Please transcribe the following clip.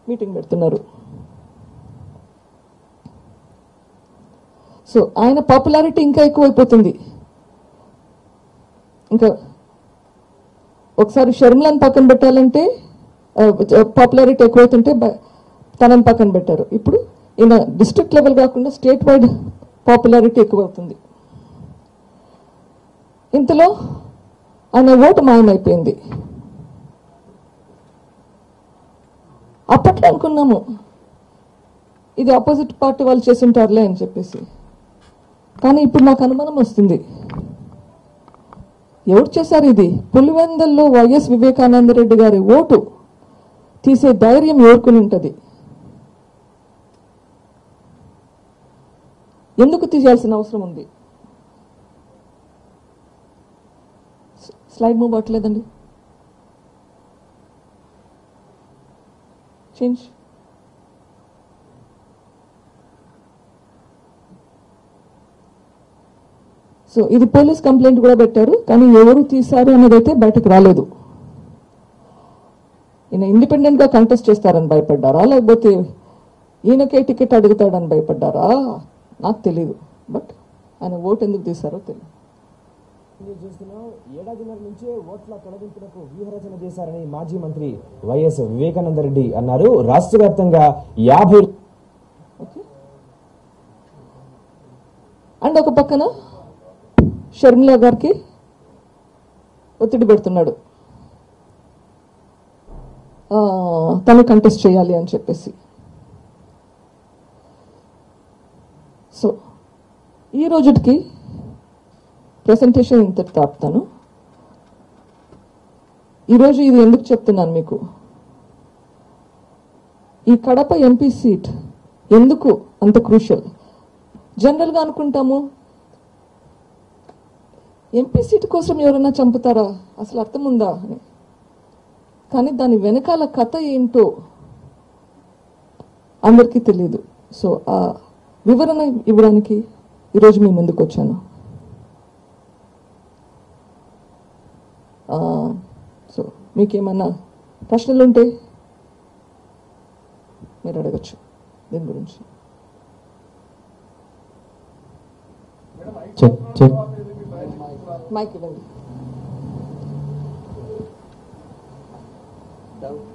meeting పెడుతున్నారు so ఆయన popularity ఇంకా ఎక్కువైపోతుంది ఇంకా ఒకసారి షర్మిలాని పక్కన పెట్టాలంటే పాపులారిటీ ఎక్కువైతుంటే బ- తనని పక్కన పెట్టారు ఇప్పుడు ఈయన డిస్ట్రిక్ట్ లెవెల్ కాకుండా స్టేట్ వైడ్ పాపులారిటీ ఎక్కువవుతుంది ఇంతలో ఆయన ఓటు మాయమైపోయింది అప్పట్లో అనుకున్నాము ఇది ఆపోజిట్ పార్టీ వాళ్ళు చేస్తుంటారులే అని చెప్పేసి కానీ ఇప్పుడు నాకు అనుమానం వస్తుంది ఎవరు చేశారు ఇది పులివెందల్లో వైఎస్ వివేకానంద రెడ్డి గారి ఓటు తీసే ధైర్యం ఎవరుకుని ఉంటుంది ఎందుకు తీయాల్సిన అవసరం ఉంది స్- స్లైడ్ మూవ్ అవ్వట్లేదండి చేంజ్ సో ఇది పోలీస్ కంప్లైంట్ కూడా పెట్టారు కానీ ఎవరు తీశారు అనేది అయితే బయటకు రాలేదు ఈయన ఇండిపెండెంట్ గా కంటెస్ట్ చేస్తారని భయపడ్డారా లేకపోతే ఈయనకే టికెట్ అడుగుతాడని భయపడ్డారా నాకు తెలియదు బట్ ఆయన ఓటు ఎందుకు తీశారో తెలియదు మీరు చూస్తున్నాం ఏడాదిన్నర నుంచే ఓట్ల తొలగింపునకు వ్యూహరచన చేశారని మాజీ మంత్రి వైఎస్ వివేకానంద రెడ్డి అన్నారు రాష్ట్ర వ్యాప్తంగా యాభై ఓకే అండ్ ఒక పక్కన షర్మిల గారికి ఒత్తిడి పెడుతున్నాడు ఆ, తను కంటెస్ట్ చేయాలి అని చెప్పేసి సో ఈ రోజుకి ప్రెసెంటేషన్ ఇంతటితో ఆపుతాను ఈరోజు ఇది ఎందుకు చెప్తున్నాను మీకు ఈ కడప ఎంపీ సీట్ ఎందుకు అంత క్రూషియల్ జనరల్గా అనుకుంటాము ఎంపీ సీట్ కోసం ఎవరైనా చంపుతారా అసలు అర్థం ఉందా అని కానీ దాని వెనకాల కథ ఏంటో అందరికీ తెలియదు సో ఆ వివరణ ఇవ్వడానికి ఈరోజు మీ ముందుకు వచ్చాను ఆ, సో మీకేమన్నా ప్రశ్నలు ఉంటే మీరు అడగచ్చు దీని గురించి చెక్ చెక్ మైక్ ఇవ్వండి డౌట్